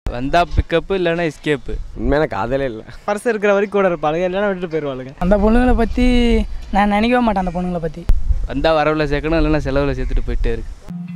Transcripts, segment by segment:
வந்தால் பிக்கப்பு இல்லைன்னா எஸ்கேப்பு உண்மையான காதலே இல்லை பர்ஸ் இருக்கிற வரைக்கும் கூட இருப்பாளுங்க இல்லைன்னா விட்டுட்டு போயிடுவாளுங்க அந்த பொண்ணுங்களை பற்றி நான் நினைக்கவே மாட்டேன் அந்த பொண்ணுங்களை பற்றி வந்தால் வரவில் சேர்க்கணும் இல்லைன்னா செலவில் சேர்த்துட்டு போயிட்டே இருக்கு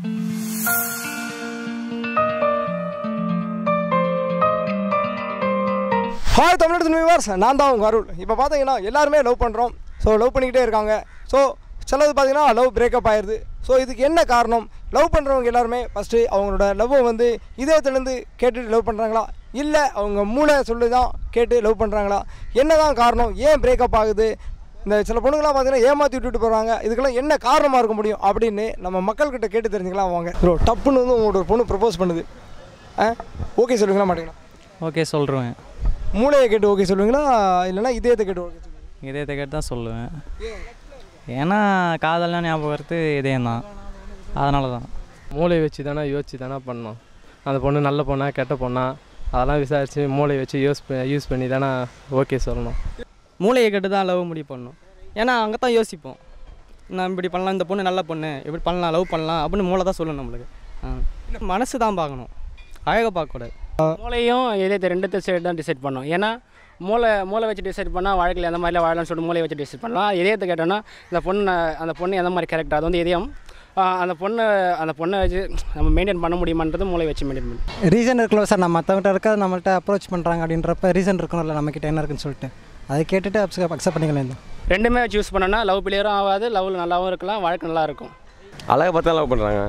ஹாய் தமிழ்நாடு வியூவர்ஸ் நான் தான் உங்கள் அருள் இப்போ பார்த்தீங்கன்னா எல்லாருமே லவ் பண்ணுறோம் ஸோ லவ் பண்ணிக்கிட்டே இருக்காங்க ஸோ சிலது பார்த்தீங்கன்னா லவ் பிரேக்கப் ஆயிடுது ஸோ இதுக்கு என்ன காரணம் லவ் பண்ணுறவங்க எல்லாருமே ஃபஸ்ட்டு அவங்களோட லவ்வை வந்து இதயத்துலேருந்து கேட்டுட்டு லவ் பண்ணுறாங்களா இல்லை அவங்க மூளை சொல்லி தான் கேட்டு லவ் பண்ணுறாங்களா என்ன தான் காரணம் ஏன் பிரேக்கப் ஆகுது இந்த சில பொண்ணுங்களாம் பார்த்தீங்கன்னா ஏமாற்றி விட்டுட்டு போகிறாங்க இதுக்கெல்லாம் என்ன காரணமாக இருக்க முடியும் அப்படின்னு நம்ம மக்கள்கிட்ட கேட்டு தெரிஞ்சுக்கலாம் வாங்க ப்ரோ டப்புன்னு வந்து உங்களோட ஒரு பொண்ணு ப்ரப்போஸ் பண்ணுது ஆ ஓகே சொல்லுங்களா மாட்டீங்களா ஓகே சொல்கிறேன் மூளையை கேட்டு ஓகே சொல்லுவீங்களா இல்லைன்னா இதயத்தை கேட்டு ஓகே சொல்லுவீங்களா இதயத்தை கேட்டு தான் சொல்லுவேன் ஏன்னா காதல்லாம் ஞாபகம் வருது இதயம் தான் அதனால தான் மூளையை வச்சு தானே யோசிச்சு தானே பண்ணோம் அந்த பொண்ணு நல்ல பொண்ணா கெட்ட பொண்ணா அதெல்லாம் விசாரித்து மூளையை வச்சு யூஸ் யூஸ் பண்ணி தானே ஓகே சொல்லணும் மூளையை கட்டு தான் லவ் முடிவு பண்ணணும் ஏன்னா அங்கே தான் யோசிப்போம் நான் இப்படி பண்ணலாம் இந்த பொண்ணு நல்ல பொண்ணு இப்படி பண்ணலாம் லவ் பண்ணலாம் அப்படின்னு மூளை தான் சொல்லணும் நம்மளுக்கு ஆ. மனசு தான் பார்க்கணும் அழகை பார்க்கக்கூடாது மூளையும் இதயத்தை ரெண்டுத்தை சைடு தான் டிசைட் பண்ணோம் ஏன்னா மூளை மூளை வச்சு டிசைட் பண்ணால் வாழ்க்கையில் எந்த மாதிரிலாம் வாழலாம்னு சொல்லிட்டு மூளையை வச்சு டிசைட் பண்ணலாம் இதயத்தை கேட்டோன்னா இந்த பொண்ணு அந்த பொண்ணு எந்த மாதிரி கேரக்டர் அது வந்து இதயம் ஆ, அந்த பொண்ணு அந்த பொண்ணை வச்சு நம்ம மெயின்டைன் பண்ண முடியுமான்றது மூளை வச்சு மெயின்டைன் பண்ணணும் ரீசன் இருக்கணும் சார் நம்ம மற்றவங்கிட்ட இருக்க நம்மள்ட்ட அப்ரோச் பண்ணுறாங்க அப்படின்றப்ப ரீசன் இருக்கணும்ல நம்மக்கிட்ட என்ன இருக்குன்னு சொல்லிட்டு அதை கேட்டுட்டு அக்செப்ட் அக்செப்ட் பண்ணிக்கலாம் தான் ரெண்டுமே வச்சு யூஸ் பண்ணோன்னா லவ் பிளேயரும் ஆகாது லவ்வில் நல்லாவும் இருக்கலாம் வாழ்க்கை நல்லா இருக்கும் அழகை பார்த்தா லவ் பண்ணுறாங்க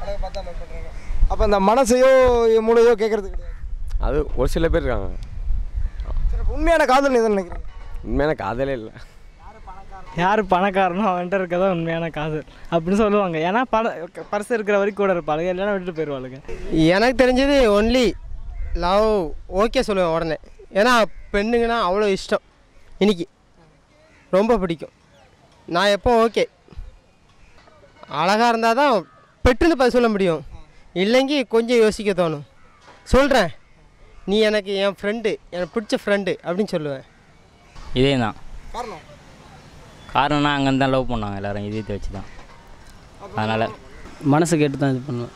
அப்போ இந்த மனசையோ மூளையோ கேட்கறது கிடையாது அது ஒரு சில பேர் இருக்காங்க சரி அப்ப உண்மையான காதல் நீ நினைக்கிறீங்க உண்மையான காதலே இல்லை யார் பணக்காரனோ அவன்கிட்ட இருக்கதான் உண்மையான காதல் அப்படின்னு சொல்லுவாங்க ஏன்னா பண பர்ஸ் இருக்கிற வரைக்கும் கூட இருப்பாளுங்க இல்லைன்னா விட்டுட்டு போயிடுவாளுங்க எனக்கு தெரிஞ்சது ஒன்லி லவ் ஓகே சொல்லுவேன் உடனே ஏன்னா பெண்ணுங்கன்னா அவ்வளோ இஷ்டம் இன்னைக்கு ரொம்ப பிடிக்கும் நான் எப்போ ஓகே அழகாக இருந்தால் தான் பெட்டுன்னு பதில் சொல்ல முடியும் இல்லைங்கி கொஞ்சம் யோசிக்க தோணும் சொல்கிறேன் நீ எனக்கு என் ஃப்ரெண்டு எனக்கு பிடிச்ச ஃப்ரெண்டு அப்படின்னு சொல்லுவேன் இதயம் தான் காரணம் காரணம்னா அங்கேருந்து தான் லவ் பண்ணுவாங்க எல்லாரும் இதயத்தை வச்சு தான் அதனால் மனசு கேட்டு தான் இது பண்ணுவேன்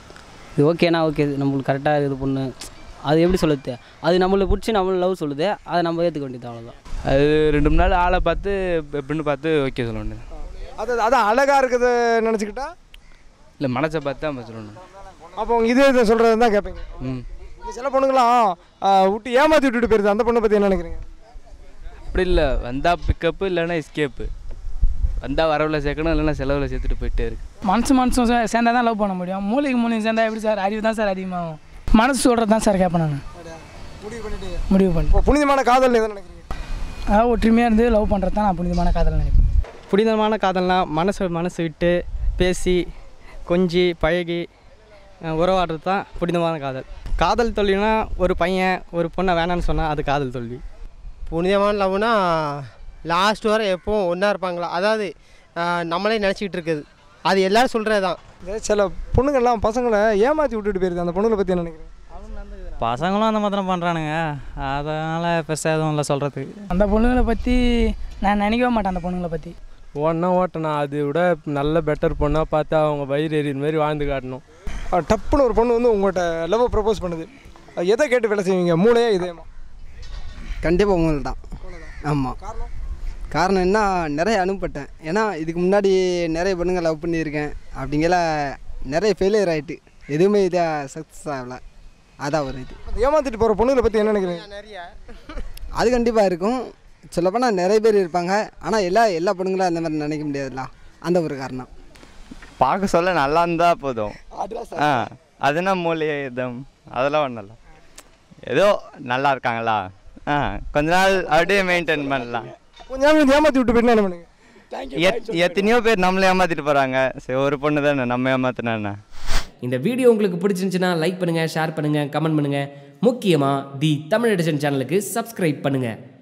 இது ஓகேனா ஓகே நம்மளுக்கு கரெக்டாக இது பொண்ணு அது எப்படி சொல்லுது அது நம்மளை பிடிச்சி நம்மளை லவ் சொல்லுது அதை நம்ம ஏற்றுக்க வேண்டியது அவ்வளோதான் அது ரெண்டு மூணு நாள் ஆளை பார்த்து எப்படின்னு பார்த்து ஓகே சொல்ல வேண்டியது அது அதான் அழகாக இருக்குது நினச்சிக்கிட்டா இல்லை மனசை பார்த்து தான் சொல்லணும் அப்போ உங்க இதயத்தை சொல்கிறது தான் கேட்பீங்க ம் இந்த சில பொண்ணுங்களாம் ஆ, விட்டு ஏமாற்றி விட்டுட்டு போயிருது அந்த பொண்ணை பற்றி என்ன நினைக்கிறீங்க அப்படி இல்லை வந்தால் பிக்கப்பு இல்லைன்னா எஸ்கேப்பு வந்தால் வரவில் சேர்க்கணும் இல்லைன்னா செலவில் சேர்த்துட்டு போயிட்டே இருக்கு மனசு மனசும் சே- சேர்ந்தா தான் லவ் பண்ண முடியும் மூளைக்கு மூளையும் சேர்ந்தா எப்படி சார் அறிவு தான் சார் அதிகமாகும் மனசு சொல்கிறது தான் சார் கேட்பேன் நான் முடிவு பண்ணிட்டு முடிவு பண்ணி இப்போ புனிதமான காதல் நீ என்ன நினைக்கிறீங்க அதாவது ஒற்றுமையாக இருந்து லவ் பண்ணுறது தான் நான் புனிதமான காதல் நினைப்பேன் புனிதமான காதல்னால் மனசு மனசு விட்டு பேசி கொஞ்சி பழகி அஹ், உறவாடுறது தான் புனிதமான காதல் காதல் தோல்வினா ஒரு பையன் ஒரு பொண்ணை வேணான்னு சொன்னால் அது காதல் தோல்வி புனிதமான லவ்னா லாஸ்ட் வரை எப்போவும் ஒன்றா இருப்பாங்களா அதாவது ஆஹ், நம்மளே நினச்சிக்கிட்டு இருக்குது அது எல்லோரும் சொல்கிறது தான் இந்த சில பொண்ணுங்கள்லாம் பசங்களை ஏமாற்றி விட்டுட்டு போயிருது அந்த பொண்ணுங்களை பற்றி என்ன நினைக்கிறீங்க பசங்களும் அந்த மாதிரி தான் பண்ணுறானுங்க அதனால் பெருசாக எதுவும் இல்லை சொல்கிறதுக்கு அந்த பொண்ணுங்களை பற்றி நான் நினைக்கவே மாட்டேன் அந்த பொண்ணுங்களை பற்றி ஓடனா ஓட்டனா அதை விட நல்ல பெட்டர் பொண்ணாக பார்த்து அவங்க வயிறு எறிகிற மாதிரி வாழ்ந்து காட்டணும் ஆ, டப்புன்னு ஒரு பொண்ணு வந்து உங்கள்கிட்ட லவ் ப்ரப்போஸ் பண்ணுது அது எதை கேட்டு வேலை செய்வீங்க மூளையா இதயமா கண்டிப்பாக உங்களுக்கு தான் ஆமாம் காரணம் என்ன நிறைய அனுப்பப்பட்டேன் ஏன்னா இதுக்கு முன்னாடி நிறைய பொண்ணுங்க லவ் பண்ணியிருக்கேன் அப்படிங்கல நிறைய ஃபெயிலியர் ஆகிட்டு எதுவுமே இதாக சக்ஸஸ் ஆகலை அதான் ஒரு இது அந்த ஏமாற்றிட்டு போகிற பொண்ணுங்களை பற்றி என்ன நினைக்கிறீங்க நிறைய அது கண்டிப்பாக இருக்கும் சொல்லப்போனால் நிறைய பேர் இருப்பாங்க ஆனால் எல்லா எல்லா பொண்ணுங்களும் அந்த மாதிரி நினைக்க முடியாதுல்ல அந்த ஒரு காரணம் பார்க்க சொல்ல நல்லா இருந்தா போதும் ஆ அதுனா மூலிகை இதம் அதெல்லாம் ஒன்றும் இல்லை ஏதோ நல்லா இருக்காங்களா ஆ கொஞ்ச நாள் அப்படியே மெயின்டைன் பண்ணலாம் கொஞ்ச நேரம் ஏமாற்றி விட்டு போயிட்டு என்ன பண்ணுங்க எத் எத்தனையோ பேர் நம்மளை ஏமாத்திட்டு போகிறாங்க சரி ஒரு பொண்ணு தானே நம்ம ஏமாத்தினா என்ன இந்த வீடியோ உங்களுக்கு பிடிச்சிருந்துச்சுன்னா லைக் பண்ணுங்கள் ஷேர் பண்ணுங்கள் கமெண்ட் பண்ணுங்கள் முக்கியமாக தி தமிழ் எடிஷன் சேனலுக்கு சப்ஸ்கிரைப் பண்ணுங்கள்